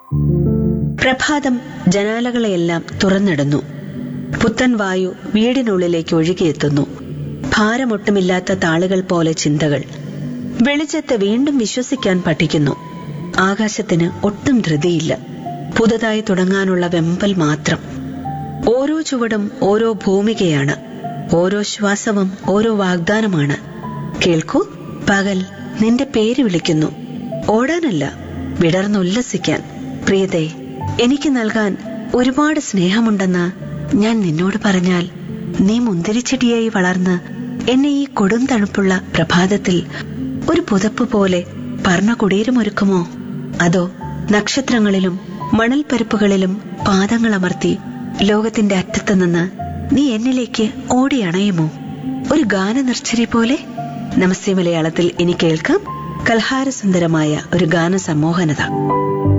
പ്രഭാതം ജനാലകളെയെല്ലാം തുറന്നിടുന്നു പുത്തൻ വായു വീടിനുള്ളിലേക്ക് ഒഴുകിയെത്തുന്നു ഭാരമൊട്ടുമില്ലാത്ത താളുകൾ പോലെ ചിന്തകൾ വെളിച്ചത്തെ വീണ്ടും വിശ്വസിക്കാൻ പഠിക്കുന്നു ആകാശത്തിന് ഒട്ടും ധൃതിയില്ല പുതുതായി തുടങ്ങാനുള്ള വെമ്പൽ മാത്രം ഓരോ ചുവടും ഓരോ ഭൂമികയാണ് ഓരോ ശ്വാസവും ഓരോ വാഗ്ദാനമാണ് കേൾക്കൂ പകൽ നിന്റെ പേര് വിളിക്കുന്നു ഓടാനല്ല വിടർന്നുല്ലസിക്കാൻ പ്രിയതേ എനിക്ക് നൽകാൻ ഒരുപാട് സ്നേഹമുണ്ടെന്ന് ഞാൻ നിന്നോട് പറഞ്ഞാൽ നീ മുന്തിരിച്ചെടിയായി വളർന്ന് എന്നെ ഈ കൊടും തണുപ്പുള്ള പ്രഭാതത്തിൽ ഒരു പുതപ്പ് പോലെ പറണ കുടീരമൊരുക്കുമോ അതോ നക്ഷത്രങ്ങളിലും മണൽപ്പരപ്പുകളിലും പാദങ്ങളമർത്തി ലോകത്തിന്റെ അറ്റത്ത് നിന്ന് നീ എന്നിലേക്ക് ഓടി അണയുമോ ഒരു ഗാനനിർച്ചരി പോലെ നമസ്തേ മലയാളത്തിൽ ഇനി കേൾക്കാം കൽഹാരസുന്ദരമായ ഒരു ഗാന സമ്മോഹനത